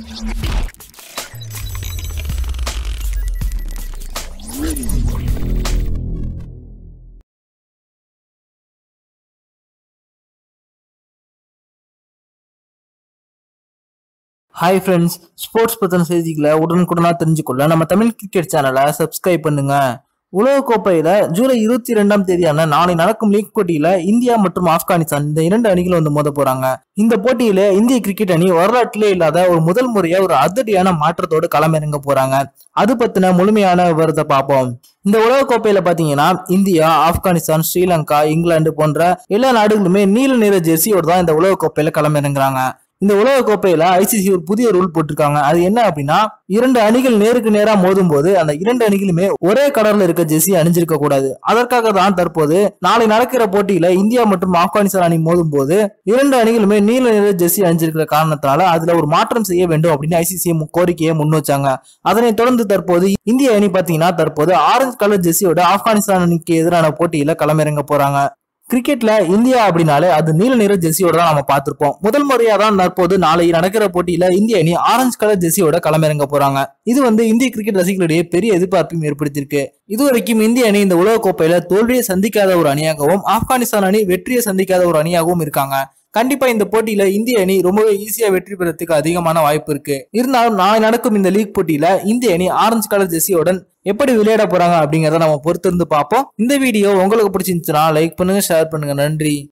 hi friends sports பற்றின செய்திகளை உடனுக்குடனாக தெரிஞ்சுக்கொள்ள நம்ம தமிழ் கிரிக்கெட் சேனலை சப்ஸ்கிரைப் பண்ணுங்க உலகக்கோப்பையில ஜூலை இருபத்தி ரெண்டாம் தேதியான நாளை நடக்கும் லீக் போட்டியில இந்தியா மற்றும் ஆப்கானிஸ்தான் இந்த இரண்டு அணிகளும் வந்து மோத போறாங்க இந்த போட்டியில இந்திய கிரிக்கெட் அணி வரலாற்றிலே இல்லாத ஒரு முதல் முறையா ஒரு அதிரடியான மாற்றத்தோடு களமிறங்க போறாங்க அது பத்தின முழுமையான விவரத்தை பார்ப்போம் இந்த உலகக்கோப்பையில பாத்தீங்கன்னா இந்தியா ஆப்கானிஸ்தான் ஸ்ரீலங்கா இங்கிலாந்து போன்ற எல்லா நாடுகளுமே நீல நிற ஜெர்சியோடு தான் இந்த உலகக்கோப்பையில களமிறங்குறாங்க இந்த உலக கோப்பையில ஐசிசி ஒரு புதிய ரூல் போட்டிருக்காங்க அது என்ன அப்படின்னா இரண்டு அணிகள் நேருக்கு நேரா மோதும் போது அந்த இரண்டு அணிகளுமே ஒரே கடல்ல இருக்க ஜெர்சி அணிஞ்சிருக்க கூடாது அதற்காக தான் தற்போது நாளை நடக்கிற போட்டியில இந்தியா மற்றும் ஆப்கானிஸ்தான் அணி மோதும் போது இரண்டு அணிகளுமே நீல நிற ஜெர்சி அணிஞ்சிருக்கிற காரணத்தினால அதுல ஒரு மாற்றம் செய்ய வேண்டும் அப்படின்னு ஐசிசி கோரிக்கையை முன் வச்சாங்க அதனைத் தொடர்ந்து தற்போது இந்திய அணி பாத்தீங்கன்னா தற்போது ஆரஞ்சு கலர் ஜெர்சியோட ஆப்கானிஸ்தான் அணிக்கு எதிரான போட்டியில களமிறங்க போறாங்க கிரிக்கெட்ல இந்தியா அப்படின்னாலே அது நீல நிற ஜெர்சியோட தான் நம்ம பார்த்திருப்போம் முதல் முறையா தான் தற்போது நாளை நடக்கிற போட்டியில இந்திய அணி ஆரஞ்சு கலர் ஜெர்சியோட களமிறங்க போறாங்க இது வந்து இந்திய கிரிக்கெட் ரசிகர்களிடையே பெரிய எதிர்பார்ப்பையும் ஏற்படுத்தியிருக்கு இதுவரைக்கும் இந்திய அணி இந்த உலக கோப்பையில தோல்வியை சந்திக்காத ஒரு அணியாகவும் ஆப்கானிஸ்தான் அணி வெற்றியை சந்திக்காத ஒரு அணியாகவும் இருக்காங்க கண்டிப்பா இந்த போட்டியில இந்திய அணி ரொம்பவே ஈஸியா வெற்றி பெறத்துக்கு அதிகமான வாய்ப்பு இருக்கு இருந்தாலும் நாளை நடக்கும் இந்த லீக் போட்டியில இந்திய அணி ஆரஞ்சு கலர் ஜெர்சியுடன் எப்படி விளையாட போறாங்க அப்படிங்கறத நம்ம பொறுத்திருந்து பார்ப்போம் இந்த வீடியோ உங்களுக்கு பிடிச்சிருந்துச்சுன்னா லைக் பண்ணுங்க ஷேர் பண்ணுங்க நன்றி